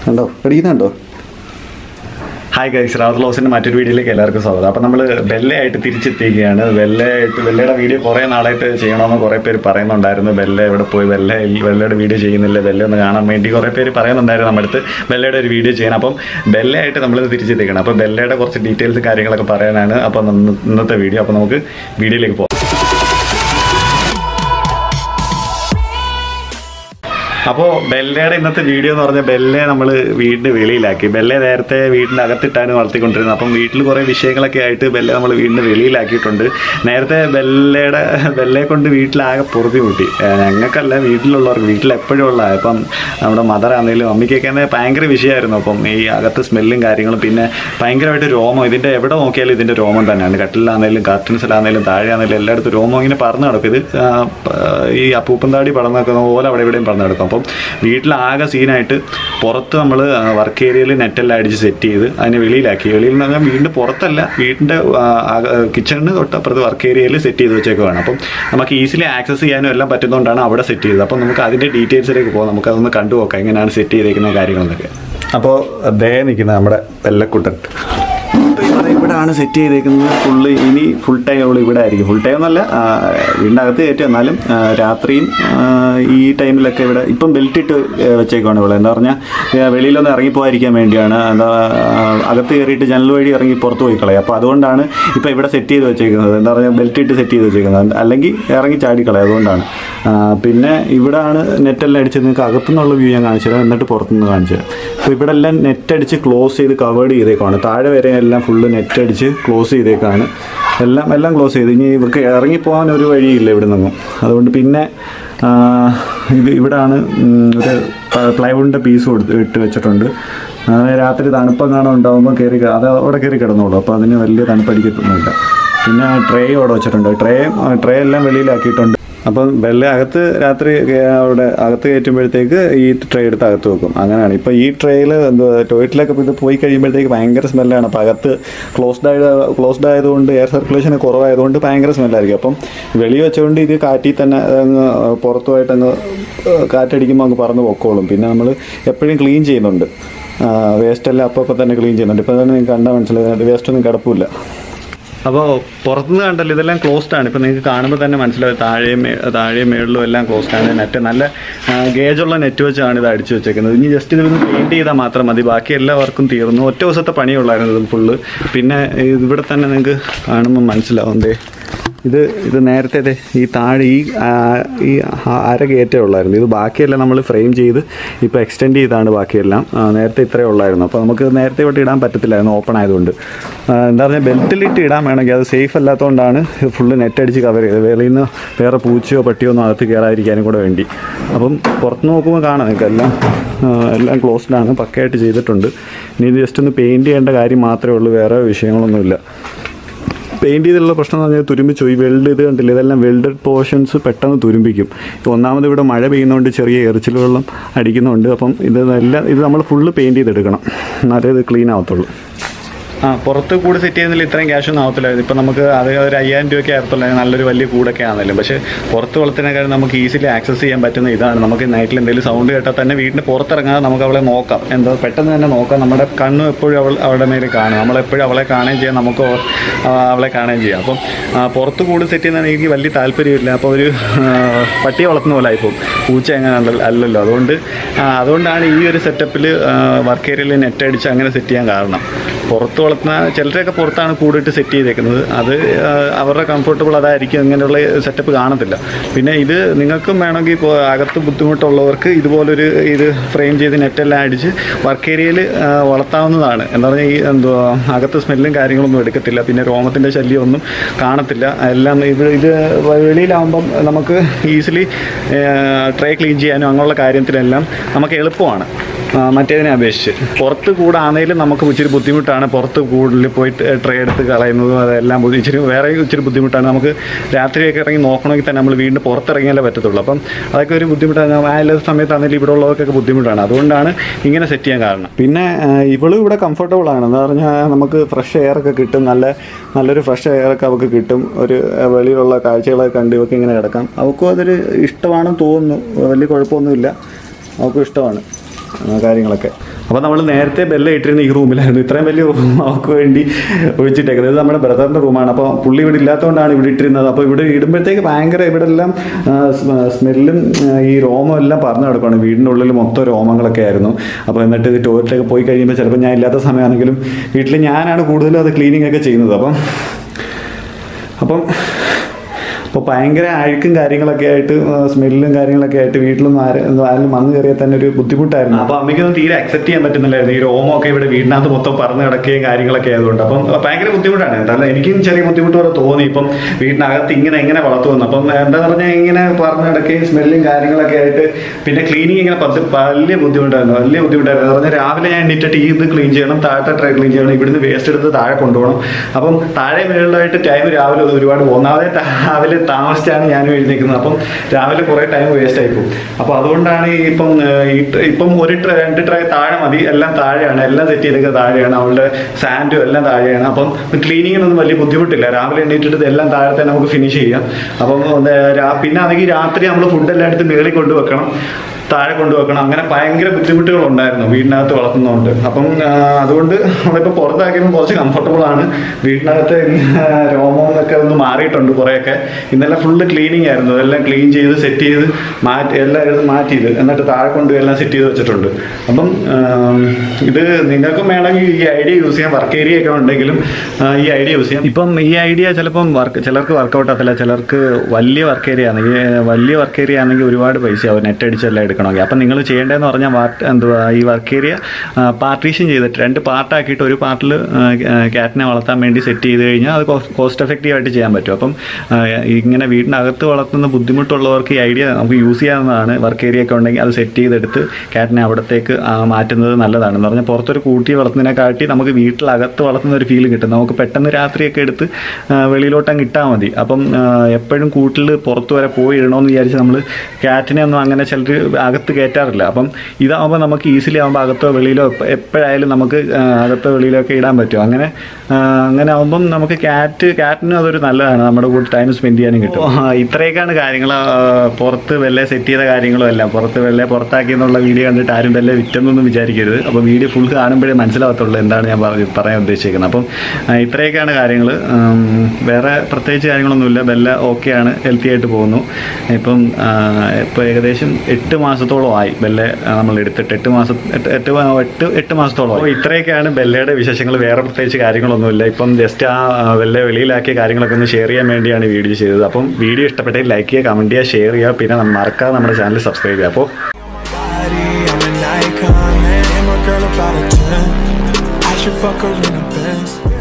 കണ്ടോ കടിക്കുന്നുണ്ടോ hi guys Rawat ലോസിൻ്റെ മറ്റൊരു വീഡിയോയിലേക്ക് എല്ലാവർക്കും സ്വാഗതം അപ്പോൾ നമ്മൾ ബെല്ലയായിട്ട് തിരിച്ചെത്തിക്കുകയാണ് ബെല്ലയായിട്ട് ബെല്ലയുടെ വീഡിയോ കുറേ നാളായിട്ട് ചെയ്യണമെന്ന് കുറേ പേര് പറയുന്നുണ്ടായിരുന്നു ബെല്ല എവിടെ പോയി ബെല്ല ഇല്ല- ബെല്ലയുടെ വീഡിയോ ചെയ്യുന്നില്ല ബെല്ല ഒന്ന് കാണാൻ വേണ്ടി കുറേ പേര് പറയുന്നുണ്ടായിരുന്നു നമ്മുടെ അടുത്ത് ബെല്ലയുടെ ഒരു വീഡിയോ ചെയ്യണം അപ്പം ബെല്ലയായിട്ട് നമ്മൾ തിരിച്ചെത്തിക്കണം അപ്പോൾ ബെല്ലയുടെ കുറച്ച് ഡീറ്റെയിൽസ് കാര്യങ്ങളൊക്കെ പറയാനാണ് അപ്പോൾ ഇന്ന് ഇന്നത്തെ വീഡിയോ അപ്പോൾ നമുക്ക് വീഡിയോയിലേക്ക് പോകാം അപ്പോൾ ബെല്ലയുടെ ഇന്നത്തെ വീഡിയോ എന്ന് പറഞ്ഞാൽ ബെല്ലെ നമ്മൾ വീടിൻ്റെ വെളിയിലാക്കി ബെല്ലെ നേരത്തെ വീടിൻ്റെ അകത്തിട്ടാണ് വളർത്തിക്കൊണ്ടിരുന്നത് അപ്പം വീട്ടിൽ കുറേ വിഷയങ്ങളൊക്കെ ആയിട്ട് ബെല്ലെ നമ്മൾ വീടിൻ്റെ വെളിയിലാക്കിയിട്ടുണ്ട് നേരത്തെ ബെല്ലയുടെ ബെല്ലയെ കൊണ്ട് വീട്ടിലാകെ പൊറുതി കൂട്ടി ഏഹ് ഞങ്ങൾക്കല്ല വീട്ടിലുള്ളവർക്ക് വീട്ടിൽ എപ്പോഴും ഉള്ള ഇപ്പം നമ്മുടെ മദർ ആണെങ്കിലും അമ്മയ്ക്കൊക്കെ ആണെങ്കിൽ ഭയങ്കര വിഷയമായിരുന്നു അപ്പം ഈ അകത്ത് സ്മെല്ലും കാര്യങ്ങളും പിന്നെ ഭയങ്കരമായിട്ട് രോമം ഇതിൻ്റെ എവിടെ നോക്കിയാലും ഇതിൻ്റെ രോമം തന്നെയാണ് കട്ടിലാണെങ്കിലും കർട്ടൻസിലാണെങ്കിലും താഴെ ആണെങ്കിലും എല്ലായിടത്തും രോമം ഇങ്ങനെ പറന്ന് കിടക്കും ഇത് ആ, പ- ഈ അപ്പൂപ്പൻ താടി പറന്ന് നടക്കുന്ന പോലെ അവിടെ ഇവിടെയും പറന്ന് കിടക്കും അപ്പം വീട്ടിലാകെ സീനായിട്ട് പുറത്ത് നമ്മൾ വർക്ക് ഏരിയയിൽ നെറ്റെല്ലാം അടിച്ച് സെറ്റ് ചെയ്ത് അതിനെ വെളിയിലാക്കി വെളിയിൽ നിന്ന് പറഞ്ഞാൽ വീടിൻ്റെ പുറത്തല്ല വീടിൻ്റെ കിച്ചണിന് തൊട്ടപ്പുറത്ത് വർക്ക് ഏരിയയിൽ സെറ്റ് ചെയ്ത് വെച്ചേക്കുവാണ് അപ്പം നമുക്ക് ഈസിലി ആക്സസ് ചെയ്യാനും എല്ലാം പറ്റുന്നതുകൊണ്ടാണ് അവിടെ സെറ്റ് ചെയ്തത് അപ്പം നമുക്ക് അതിൻ്റെ ഡീറ്റെയിൽസിലേക്ക് പോകാം നമുക്ക് അതൊന്ന് കണ്ടു നോക്കാം എങ്ങനെയാണ് സെറ്റ് ചെയ്തേക്കുന്ന കാര്യങ്ങളെന്നൊക്കെ അപ്പോൾ ദേ നിൽക്കുന്ന നമ്മുടെ വെല്ലക്കുട്ടൻ ഇപ്പോൾ ഇവിടെ ഇവിടെയാണ് സെറ്റ് ചെയ്തേക്കുന്നത് ഫുള്ള് ഇനി ഫുൾ ടൈം അവൾ ഇവിടെ ആയിരിക്കും ഫുൾ ടൈം എന്നല്ല ആ, വീടിൻ്റെ അകത്ത് കയറ്റും എന്നാലും ആ, രാത്രിയും ആ, ഈ ടൈമിലൊക്കെ ഇവിടെ ഇപ്പം ബെൽറ്റ് ഇട്ട് വെച്ചേക്കുവാണ് ഇവിടെ എന്താ പറഞ്ഞാൽ ആ, വെളിയിലൊന്ന് ഇറങ്ങിപ്പോകാതിരിക്കാൻ വേണ്ടിയാണ് എന്താ ആ, അകത്ത് കയറിയിട്ട് ജനൽ വഴി ഇറങ്ങി പുറത്ത് പോയി കളയും അപ്പോൾ അതുകൊണ്ടാണ് ഇപ്പോൾ ഇവിടെ സെറ്റ് ചെയ്ത് വെച്ചേക്കുന്നത് എന്താ പറഞ്ഞാൽ ബെൽറ്റ് ഇട്ട് സെറ്റ് ചെയ്ത് വെച്ചേക്കുന്നത് അല്ലെങ്കിൽ ഇറങ്ങി ചാടിക്കളയും അതുകൊണ്ടാണ് ആ, പിന്നെ ഇവിടെയാണ് നെറ്റെല്ലാം അടിച്ച് നിങ്ങൾക്ക് അകത്തുനിന്നുള്ള വ്യൂ ഞാൻ കാണിച്ചു തരാം എന്നിട്ട് പുറത്തുനിന്ന് കാണിച്ചു തരാം അപ്പോൾ ഇവിടെ എല്ലാം നെറ്റ് അടിച്ച് ക്ലോസ് ചെയ്ത് കവേർഡ് ചെയ്തേക്കാണ് താഴെ വരെ എല്ലാം ഫുള്ള് നെറ്റ് അടിച്ച് ക്ലോസ് ചെയ്തേക്കാണ് എല്ലാം എല്ലാം ക്ലോസ് ചെയ്ത് ഇനി ഇവർക്ക് ഇറങ്ങിപ്പോകാൻ ഒരു വഴിയില്ല ഇവിടെ നിന്നും അതുകൊണ്ട് പിന്നെ ആ, ഇത് ഇവിടാണ് ഉം, ഒരു പ്ലൈവുഡിൻ്റെ പീസ് കൊടുത്ത് ഇട്ട് വെച്ചിട്ടുണ്ട് അത് രാത്രി തണുപ്പെങ്ങാണം ഉണ്ടാകുമ്പോൾ കയറി ക- അത് അവിടെ കയറി കിടന്നോളൂ അപ്പോൾ അതിന് വലിയ തണുപ്പടിക്കത്തൊന്നുമില്ല പിന്നെ ട്രേ അവിടെ വെച്ചിട്ടുണ്ട് ട്രേ ട്രേ എല്ലാം വെളിയിലാക്കിയിട്ടുണ്ട് അപ്പം വെള്ള അകത്ത് രാത്രി കേ- അവിടെ അകത്ത് കയറ്റുമ്പോഴത്തേക്ക് ഈ ട്രേ എടുത്ത് അകത്ത് വെക്കും അങ്ങനെയാണ് ഇപ്പോൾ ഈ ട്രേയിൽ എന്താ ടോയ്ലറ്റിലൊക്കെ ഇത് പോയി കഴിയുമ്പോഴത്തേക്ക് ഭയങ്കര സ്മെല്ലാണ് അപ്പോൾ അകത്ത് ക്ലോസ്ഡ് ആയത് ക്ലോസ്ഡ് ആയതുകൊണ്ട് എയർ സർക്കുലേഷൻ കുറവായതുകൊണ്ട് ഭയങ്കര സ്മെല്ലായിരിക്കും അപ്പം വെളി വെച്ചുകൊണ്ട് ഇത് കാറ്റിൽ തന്നെ അങ്ങ് പുറത്തുമായിട്ട് അങ്ങ് കാറ്റടിക്കുമ്പോൾ അങ്ങ് പറന്ന് പൊക്കോളും പിന്നെ നമ്മൾ എപ്പോഴും ക്ലീൻ ചെയ്യുന്നുണ്ട് വേസ്റ്റ് എല്ലാം അപ്പോൾ അപ്പോൾ തന്നെ ക്ലീൻ ചെയ്യുന്നുണ്ട് ഇപ്പോൾ തന്നെ നിങ്ങൾക്ക് കണ്ടാൽ മനസ്സിലായി വേസ്റ്റ് ഒന്നും കിടപ്പില്ല അപ്പോൾ പുറത്തുനിന്ന് കണ്ടല്ലോ ഇതെല്ലാം ക്ലോസ്ഡ് ആണ് ഇപ്പോൾ നിങ്ങൾക്ക് കാണുമ്പോൾ തന്നെ മനസ്സിലാവും താഴെയും മേ- താഴെയും മേളിലും എല്ലാം ക്ലോസ്ഡ് ആണ് നെറ്റ് നല്ല ഗേജുള്ള നെറ്റ് വെച്ചാണ് ഇത് അടിച്ചു വെച്ചേക്കുന്നത് ഇനി ജസ്റ്റ് ഇതൊന്ന് പെയിൻറ് ചെയ്താൽ മാത്രം മതി ബാക്കി എല്ലാ വർക്കും തീർന്നു ഒറ്റ ദിവസത്തെ പണിയുള്ളായിരുന്നു ഇത് ഫുള്ള് പിന്നെ ഇവിടെ തന്നെ നിങ്ങൾക്ക് കാണുമ്പോൾ മനസ്സിലാവും ദേ ഇത് ഇത് നേരത്തെ ദേ ഈ താഴെ ഈ ആ, ഈ ആ- അര കയറ്റേ ഉള്ളായിരുന്നു ഇത് ബാക്കിയെല്ലാം നമ്മൾ ഫ്രെയിം ചെയ്ത് ഇപ്പോൾ എക്സ്റ്റെൻഡ് ചെയ്താണ് ബാക്കിയെല്ലാം ആ, നേരത്തെ ഇത്രയേ ഉള്ളായിരുന്നു അപ്പോൾ നമുക്ക് നേരത്തെ ഇവിടെ ഇടാൻ പറ്റത്തില്ലായിരുന്നു ഓപ്പൺ ആയതുകൊണ്ട് ആ, എന്താ പറഞ്ഞാൽ ബെൽറ്റിലിട്ട് ഇടാൻ വേണമെങ്കിൽ അത് സേഫ് അല്ലാത്തതുകൊണ്ടാണ് ഇത് ഫുള്ള് നെറ്റ് അടിച്ച് കവർ ചെയ്തത് വെളിയിൽ നിന്ന് വേറെ പൂച്ചയോ പട്ടിയോ ഒന്നും അകത്ത് കയറാതിരിക്കാനും കൂടെ വേണ്ടി അപ്പം പുറത്ത് നോക്കുമ്പോൾ കാണാം നിങ്ങൾക്ക് എല്ലാം ആ, എല്ലാം ക്ലോസ്ഡ് ആണ് പക്കയായിട്ട് ചെയ്തിട്ടുണ്ട് ഇനി ഇത് ജസ്റ്റ് ഒന്ന് പെയിൻറ് ചെയ്യേണ്ട കാര്യം മാത്രമേ ഉള്ളൂ വേറെ വിഷയങ്ങളൊന്നുമില്ല പെയിൻറ് ചെയ്തിട്ടുള്ള പ്രശ്നം എന്ന് പറഞ്ഞാൽ തുരുമ്പിച്ചു ഈ വെൽഡ് ഇത് കണ്ടില്ല ഇതെല്ലാം വെൽഡഡ് പോർഷൻസ് പെട്ടെന്ന് തുരുമ്പിക്കും ഇപ്പോൾ ഒന്നാമത് ഇവിടെ മഴ പെയ്യുന്നതുകൊണ്ട് ചെറിയ എറിച്ചിൽ വെള്ളം അടിക്കുന്നുണ്ട് അപ്പം ഇത് എല്ലാം ഇത് നമ്മൾ ഫുള്ള് പെയിൻറ് ചെയ്തെടുക്കണം എന്നാലേ ഇത് ക്ലീൻ ആവത്തുള്ളൂ ആ പുറത്ത് കൂട് സെറ്റ് ചെയ്യുന്നതിൽ ഇത്രയും ക്യാഷ് ഒന്നും ആവത്തില്ല ഇപ്പം നമുക്ക് അത് ഒരു അയ്യായിരം രൂപയ്ക്ക് ആകത്തുള്ളൂ നല്ലൊരു വലിയ കൂടൊക്കെ ആണെങ്കിലും പക്ഷേ പുറത്ത് വളർത്തുന്നതിനേക്കാളും നമുക്ക് ഈസിലി ആക്സസ് ചെയ്യാൻ പറ്റുന്ന ഇതാണ് നമുക്ക് നൈറ്റിൽ എന്തെങ്കിലും സൗണ്ട് കേട്ടാൽ തന്നെ വീടിൻ്റെ പുറത്തിറങ്ങാതെ നമുക്ക് അവളെ നോക്കാം എന്താ പെട്ടെന്ന് തന്നെ നോക്കാം നമ്മുടെ കണ്ണും എപ്പോഴും അവൾ അവളുടെ മേലെ കാണും നമ്മളെപ്പോഴും അവളെ കാണുകയും ചെയ്യാം നമുക്ക് ഓ- ആ, അവളെ കാണുകയും ചെയ്യാം അപ്പം ആ, പുറത്ത് കൂട് സെറ്റ് ചെയ്യുന്നതിന് എനിക്ക് വലിയ താല്പര്യമില്ല അപ്പോൾ ഒരു ആ, പട്ടിയെ വളർത്തുന്ന പോലെ ആയിപ്പോവും പൂച്ച അങ്ങനെ അല്ല- അല്ലല്ലോ അതുകൊണ്ട് ആ, അതുകൊണ്ടാണ് ഈ ഒരു സെറ്റപ്പിൽ വർക്ക് ഏരിയയിൽ നെറ്റ് അടിച്ച് അങ്ങനെ സെറ്റ് ചെയ്യാൻ കാരണം പുറത്ത് വളർത്തുന്ന ചിലരൊക്കെ പുറത്താണ് കൂടിട്ട് സെറ്റ് ചെയ്തേക്കുന്നത് അത് ആ, അവരുടെ കംഫർട്ടബിൾ അതായിരിക്കും ഇങ്ങനെയുള്ള സെറ്റപ്പ് കാണത്തില്ല പിന്നെ ഇത് നിങ്ങൾക്കും വേണമെങ്കിൽ ഇപ്പോൾ അകത്ത് ബുദ്ധിമുട്ടുള്ളവർക്ക് ഇതുപോലൊരു ഇത് ഫ്രെയിം ചെയ്ത് നെറ്റെല്ലാം അടിച്ച് വർക്ക് ഏരിയയിൽ വളർത്താവുന്നതാണ് എന്താ പറഞ്ഞാൽ ഈ എന്തുവാ അകത്ത് സ്മെല്ലും കാര്യങ്ങളൊന്നും എടുക്കത്തില്ല പിന്നെ രോമത്തിൻ്റെ ശല്യമൊന്നും കാണത്തില്ല എല്ലാം ഇത് ഇത് വെളിയിലാവുമ്പം നമുക്ക് ഈസിലി ട്രേ ക്ലീൻ ചെയ്യാനും അങ്ങനെയുള്ള കാര്യത്തിലെല്ലാം നമുക്ക് എളുപ്പമാണ് ആ, മറ്റേതിനെ അപേക്ഷിച്ച് പുറത്ത് കൂടാണേലും നമുക്ക് ഇച്ചിരി ബുദ്ധിമുട്ടാണ് പുറത്ത് കൂടുതൽ പോയി ട്രേ എടുത്ത് കളയുന്നതും അതെല്ലാം ബുദ്ധി- ഇച്ചിരി വേറെ ഇച്ചിരി ബുദ്ധിമുട്ടാണ് നമുക്ക് രാത്രിയൊക്കെ ഇറങ്ങി നോക്കണമെങ്കിൽ തന്നെ നമ്മൾ വീടിൻ്റെ പുറത്തിറങ്ങിയാലേ പറ്റത്തുള്ളൂ അപ്പം അതൊക്കെ ഒരു ബുദ്ധിമുട്ടാണ് ആ എല്ലാ സമയത്താണെങ്കിലും ഇവിടെ ഉള്ളവർക്കൊക്കെ ബുദ്ധിമുട്ടാണ് അതുകൊണ്ടാണ് ഇങ്ങനെ സെറ്റ് ചെയ്യാൻ കാരണം പിന്നെ ആ, ഇവളും ഇവിടെ കംഫർട്ടബിൾ ആണ് എന്ന് പറഞ്ഞാൽ നമുക്ക് ഫ്രഷ് എയർ ഒക്കെ കിട്ടും നല്ല നല്ലൊരു ഫ്രഷ് എയർ ഒക്കെ അവൾക്ക് കിട്ടും ഒരു ആ, വെളിയിലുള്ള കാഴ്ചകളൊക്കെ കണ്ട് ഇവർക്ക് ഇങ്ങനെ കിടക്കാം അവൾക്കും അതൊരു ഇഷ്ടമാണെന്ന് തോന്നുന്നു വലിയ കുഴപ്പമൊന്നുമില്ല അവൾക്കും ഇഷ്ടമാണ് ആ, കാര്യങ്ങളൊക്കെ അപ്പോൾ നമ്മൾ നേരത്തെ ബെല്ല ഇട്ടിരുന്ന ഈ റൂമിലായിരുന്നു ഇത്രയും വലിയ റൂം അവർക്ക് വേണ്ടി ഒഴിച്ചിട്ടേക്കുന്നത് ഇത് നമ്മുടെ ബ്രദറിൻ്റെ റൂമാണ് അപ്പോൾ പുള്ളി ഇവിടെ ഇല്ലാത്തതുകൊണ്ടാണ് ഇവിടെ ഇട്ടിരുന്നത് അപ്പോൾ ഇവിടെ ഇടുമ്പോഴത്തേക്ക് ഭയങ്കര ഇവിടെ എല്ലാം സ്മെല്ലും ഈ രോമം എല്ലാം പറഞ്ഞു കിടക്കുകയാണ് വീടിൻ്റെ ഉള്ളിൽ മൊത്തം രോമങ്ങളൊക്കെ ആയിരുന്നു അപ്പോൾ എന്നിട്ട് ഇത് ടോയ്ലറ്റൊക്കെ പോയി കഴിയുമ്പോൾ ചിലപ്പോൾ ഞാൻ ഇല്ലാത്ത സമയമാണെങ്കിലും വീട്ടിൽ ഞാനാണ് കൂടുതലും അത് ക്ലീനിങ് ഒക്കെ ചെയ്യുന്നത് അപ്പം അപ്പം അപ്പോൾ ഭയങ്കര അഴുക്കും കാര്യങ്ങളൊക്കെ ആയിട്ട് സ്മെല്ലും കാര്യങ്ങളൊക്കെ ആയിട്ട് വീട്ടിലൊന്നും ആരും ആരും വന്നു കയറിയാൽ തന്നെ ഒരു ബുദ്ധിമുട്ടായിരുന്നു അപ്പോൾ അമ്മയ്ക്കൊന്നും തീരെ അക്സെപ്റ്റ് ചെയ്യാൻ പറ്റുന്നില്ലായിരുന്നു ഈ രോമമൊക്കെ ഇവിടെ വീടിനകത്ത് മൊത്തം പറന്ന് കിടക്കുകയും കാര്യങ്ങളൊക്കെ ആയതുകൊണ്ട് അപ്പം ഭയങ്കര ബുദ്ധിമുട്ടാണ് എന്തായാലും എനിക്കും ചെറിയ ബുദ്ധിമുട്ട് പോലെ തോന്നി ഇപ്പം വീടിനകത്ത് ഇങ്ങനെ എങ്ങനെ വളർത്തുമെന്ന് അപ്പം എന്താന്ന് പറഞ്ഞാൽ ഇങ്ങനെ പറന്ന് കിടക്കുകയും സ്മെല്ലും കാര്യങ്ങളൊക്കെ ആയിട്ട് പിന്നെ ക്ലീനിങ് ഇങ്ങനെ പത്ത് വലിയ ബുദ്ധിമുട്ടായിരുന്നു വലിയ ബുദ്ധിമുട്ടായിരുന്നു എന്ന് പറഞ്ഞാൽ രാവിലെ ഞാൻ എണീറ്റിട്ട് ഈ ഇത് ക്ലീൻ ചെയ്യണം താഴത്തെ ട്രൈ ക്ലീൻ ചെയ്യണം ഇവിടുന്ന് വേസ്റ്റ് എടുത്ത് താഴെ കൊണ്ടുപോകണം അപ്പം താഴെ മുകളിലായിട്ട് ടൈം രാവിലെ ഒരുപാട് ഒന്നാമതെ രാവിലെ താമസിച്ചാണ് ഞാനും എഴുന്നേക്കുന്നത് അപ്പം രാവിലെ കുറേ ടൈം വേസ്റ്റ് ആയി പോകും അപ്പോൾ അതുകൊണ്ടാണ് ഈ ഇപ്പം ഏഹ്, ഈ ട്ര- ഇപ്പം ഒരു ട്രൈ രണ്ട് ട്രൈ താഴെ മതി എല്ലാം താഴെയാണ് എല്ലാം സെറ്റ് ചെയ്തൊക്കെ താഴെയാണ് അവളുടെ സാൻഡും എല്ലാം താഴെയാണ് അപ്പം ക്ലീനിങ്ങിനൊന്നും വലിയ ബുദ്ധിമുട്ടില്ല രാവിലെ എണീറ്റിട്ട് ഇതെല്ലാം താഴത്തെ നമുക്ക് ഫിനിഷ് ചെയ്യാം അപ്പം ഒന്ന് രാ- പിന്നെ ആണെങ്കിൽ രാത്രി നമ്മൾ ഫുഡെല്ലാം എടുത്ത് മേളിൽ കൊണ്ടുവെക്കണം താഴെ കൊണ്ടുവെക്കണം അങ്ങനെ ഭയങ്കര ബുദ്ധിമുട്ടുകൾ ഉണ്ടായിരുന്നു വീടിനകത്ത് വളർത്തുന്നതുകൊണ്ട് അപ്പം ആ, അതുകൊണ്ട് നമ്മളിപ്പോൾ പുറത്താക്കിയപ്പോൾ കുറച്ച് കംഫർട്ടബിൾ ആണ് വീടിനകത്ത് ആ, രോമം ഒക്കെ ഒന്ന് മാറിയിട്ടുണ്ട് കുറേയൊക്കെ ഇന്നെല്ലാം ഫുള്ള് ക്ലീനിങ് ആയിരുന്നു അതെല്ലാം ക്ലീൻ ചെയ്ത് സെറ്റ് ചെയ്ത് മാറ്റി എല്ലാം എടുത്ത് മാറ്റിയത് എന്നിട്ട് താഴെ കൊണ്ടുപോയി എല്ലാം സെറ്റ് ചെയ്ത് വെച്ചിട്ടുണ്ട് അപ്പം ആ, ഇത് നിങ്ങൾക്കും വേണമെങ്കിൽ ഈ ഐഡിയ യൂസ് ചെയ്യാം വർക്ക് ഏരിയ ഒക്കെ ഉണ്ടെങ്കിലും ആ, ഈ ഐഡിയ യൂസ് ചെയ്യാം ഇപ്പം ഈ ഐഡിയ ചിലപ്പം വർക്ക് ചിലർക്ക് വർക്കൗട്ട് ആകത്തില്ല ചിലർക്ക് വലിയ വർക്ക് ഏരിയ ആണെങ്കിൽ വലിയ വർക്ക് ഏരിയ ആണെങ്കിൽ ഒരുപാട് പൈസ ആവും നെറ്റ് അടിച്ചെല്ലാം എടുക്കണമെങ്കിൽ അപ്പം നിങ്ങൾ ചെയ്യേണ്ടതെന്ന് പറഞ്ഞാൽ വാട്ട് എന്തുവാ ഈ വർക്ക് ഏരിയ പാർട്ടീഷൻ ചെയ്തിട്ട് രണ്ട് പാർട്ടാക്കിയിട്ട് ഒരു പാർട്ടിൽ ക്യാറ്റിനെ വളർത്താൻ വേണ്ടി സെറ്റ് ചെയ്ത് കഴിഞ്ഞാൽ അത് കോസ്റ്റ് എഫക്റ്റീവ് ആയിട്ട് ചെയ്യാൻ പറ്റും അപ്പം ആ, ഇങ്ങനെ വീടിനകത്ത് വളർത്തുന്ന ബുദ്ധിമുട്ടുള്ളവർക്ക് ഈ ഐഡിയ നമുക്ക് യൂസ് ചെയ്യാവുന്നതാണ് വർക്ക് ഏരിയ ഒക്കെ ഉണ്ടെങ്കിൽ അത് സെറ്റ് ചെയ്തെടുത്ത് ക്യാറ്റിനെ അവിടത്തേക്ക് ആ, മാറ്റുന്നത് നല്ലതാണ് എന്ന് പറഞ്ഞാൽ പുറത്തൊരു കൂട്ടി വളർത്തുന്നതിനെക്കാട്ടി നമുക്ക് വീട്ടിലകത്ത് വളർത്തുന്ന ഒരു ഫീൽ കിട്ടും നമുക്ക് പെട്ടെന്ന് രാത്രിയൊക്കെ എടുത്ത് ആ, വെളിയിലോട്ടങ്ങ് ഇട്ടാൽ മതി അപ്പം ആ, എപ്പോഴും കൂട്ടിൽ പുറത്ത് വരെ പോയി ഇടണമെന്ന് വിചാരിച്ച് നമ്മൾ ക്യാറ്റിനെ ഒന്നും അങ്ങനെ ചിലർ അകത്ത് കയറ്റാറില്ല അപ്പം ഇതാകുമ്പോൾ നമുക്ക് ഈസിലി ആകുമ്പോൾ അകത്തോ വെളിയിലോ എപ്പ- എപ്പോഴായാലും നമുക്ക് ആ, അകത്തോ വെളിയിലോ ഒക്കെ ഇടാൻ പറ്റും അങ്ങനെ ആ, അങ്ങനെ ആകുമ്പം നമുക്ക് ക്യാറ്റ് ക്യാറ്റിനും അതൊരു നല്ലതാണ് നമ്മുടെ കൂടെ ടൈം സ്പെൻഡ് ചെയ്യാനും കിട്ടും ആ, ഇത്രയൊക്കെയാണ് കാര്യങ്ങൾ ആ, പുറത്ത് വെല്ലെ സെറ്റ് ചെയ്ത കാര്യങ്ങളും എല്ലാം പുറത്ത് വെല്ലെ പുറത്താക്കി എന്നുള്ള വീഡിയോ കണ്ടിട്ട് ആരും വെല്ലെ വിറ്റെന്നൊന്നും വിചാരിക്കരുത് അപ്പോൾ വീഡിയോ ഫുൾ കാണുമ്പോഴേ മനസ്സിലാവത്തുള്ളൂ എന്താണ് ഞാൻ പറ- പറയാൻ ഉദ്ദേശിക്കുന്നത് അപ്പം ആ, ഇത്രയൊക്കെയാണ് കാര്യങ്ങൾ വേറെ പ്രത്യേകിച്ച് കാര്യങ്ങളൊന്നുമില്ല ബെല്ല ഓക്കെയാണ് ഹെൽത്തി ആയിട്ട് പോകുന്നു ഇപ്പം ഇപ്പോൾ ഏകദേശം എട്ട് മാസത്തോളം ആയി ബെല്ലെ നമ്മൾ എടുത്തിട്ട് എട്ട് മാസം എട്ട് എട്ട് മാ- എട്ട് എട്ട് മാസത്തോളം അപ്പോൾ ഇത്രയൊക്കെയാണ് ബെല്ലയുടെ വിശേഷങ്ങൾ വേറെ പ്രത്യേകിച്ച് കാര്യങ്ങളൊന്നുമില്ല ഇപ്പം ജസ്റ്റ് ആ ആ, ബെല്ലെ വെളിയിലാക്കിയ കാര്യങ്ങളൊക്കെ ഒന്ന് ഷെയർ ചെയ്യാൻ വേണ്ടിയാണ് ഈ വീഡിയോ ചെയ്തത് അപ്പം വീഡിയോ ഇഷ്ടപ്പെട്ടെങ്കിൽ ലൈക്ക് ചെയ്യുക കമൻറ്റ് ചെയ്യുക ഷെയർ ചെയ്യുക പിന്നെ മറക്കാതെ നമ്മുടെ ചാനൽ സബ്സ്ക്രൈബ് ചെയ്യുക അപ്പോൾ body, I'm an icon, man. And my girl about a 10. I should fuck her in a Benz.